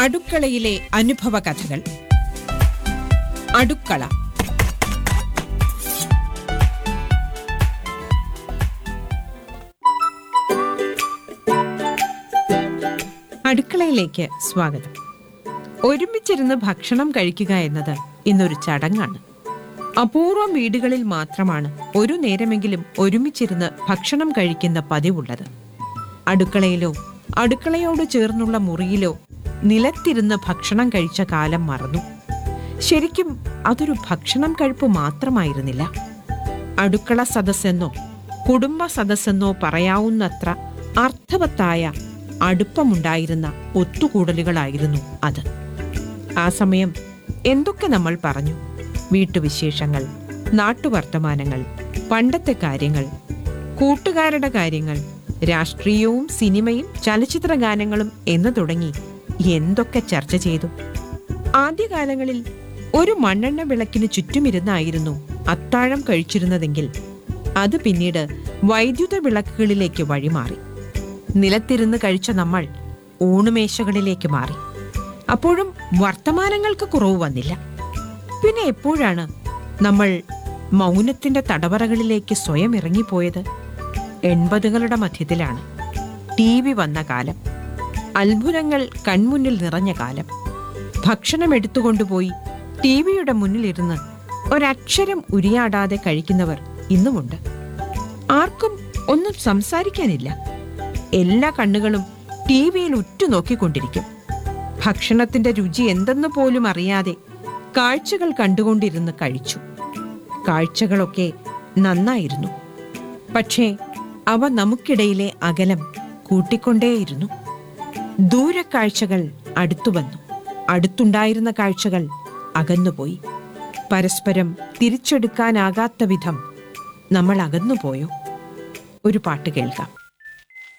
അടുക്കളയിലെ അനുഭവ കഥകൾ അടുക്കള അടുക്കളയിലേക്ക് സ്വാഗതം ഒരുമിച്ചിരുന്ന് ഭക്ഷണം കഴിക്കുക എന്നത് ഇന്നൊരു ചടങ്ങാണ് അപൂർവം വീടുകളിൽ മാത്രമാണ് ഒരു നേരമെങ്കിലും ഒരുമിച്ചിരുന്ന് ഭക്ഷണം കഴിക്കുന്ന പതിവുള്ളത് അടുക്കളയിലോ അടുക്കളയോട് ചേർന്നുള്ള മുറിയിലോ നിലത്തിരുന്ന് ഭക്ഷണം കഴിച്ച കാലം മറന്നു ശരിക്കും അതൊരു ഭക്ഷണം കഴിപ്പ് മാത്രമായിരുന്നില്ല അടുക്കള സദസ്സെന്നോ കുടുംബ സദസ്സെന്നോ പറയാവുന്നത്ര അർത്ഥവത്തായ അടുപ്പമുണ്ടായിരുന്ന ഒത്തുകൂടലുകളായിരുന്നു അത് ആ സമയം എന്തൊക്കെ നമ്മൾ പറഞ്ഞു വീട്ടുവിശേഷങ്ങൾ നാട്ടുവർത്തമാനങ്ങൾ പണ്ടത്തെ കാര്യങ്ങൾ കൂട്ടുകാരുടെ കാര്യങ്ങൾ രാഷ്ട്രീയവും സിനിമയും ചലച്ചിത്ര ഗാനങ്ങളും എന്ന് തുടങ്ങി എന്തൊക്കെ ചർച്ച ചെയ്തു ആദ്യകാലങ്ങളിൽ ഒരു മണ്ണെണ്ണ വിളക്കിന് ചുറ്റുമിരുന്നായിരുന്നു അത്താഴം കഴിച്ചിരുന്നതെങ്കിൽ അത് പിന്നീട് വൈദ്യുത വിളക്കുകളിലേക്ക് വഴിമാറി നിലത്തിരുന്ന് കഴിച്ച നമ്മൾ ഊണുമേശകളിലേക്ക് മാറി അപ്പോഴും വർത്തമാനങ്ങൾക്ക് കുറവ് വന്നില്ല പിന്നെ എപ്പോഴാണ് നമ്മൾ മൗനത്തിന്റെ തടവറകളിലേക്ക് സ്വയം ഇറങ്ങിപ്പോയത് എൺപതുകളുടെ മധ്യത്തിലാണ് ടി വി വന്ന കാലം അത്ഭുതങ്ങൾ കൺമുന്നിൽ നിറഞ്ഞ കാലം ഭക്ഷണം എടുത്തുകൊണ്ടുപോയി ടി വിയുടെ മുന്നിലിരുന്ന് ഒരക്ഷരം ഉരിയാടാതെ കഴിക്കുന്നവർ ഇന്നുമുണ്ട് ആർക്കും ഒന്നും സംസാരിക്കാനില്ല എല്ലാ കണ്ണുകളും ടി വിയിൽ ഉറ്റുനോക്കിക്കൊണ്ടിരിക്കും ഭക്ഷണത്തിന്റെ രുചി എന്തെന്ന് പോലും അറിയാതെ കാഴ്ചകൾ കണ്ടുകൊണ്ടിരുന്ന് കഴിച്ചു കാഴ്ചകളൊക്കെ നന്നായിരുന്നു പക്ഷേ അവ നമുക്കിടയിലെ അകലം കൂട്ടിക്കൊണ്ടേയിരുന്നു ദൂരക്കാഴ്ചകൾ അടുത്തു വന്നു അടുത്തുണ്ടായിരുന്ന കാഴ്ചകൾ അകന്നുപോയി പരസ്പരം തിരിച്ചെടുക്കാനാകാത്ത വിധം നമ്മൾ അകന്നുപോയോ ഒരു പാട്ട് കേൾക്കാം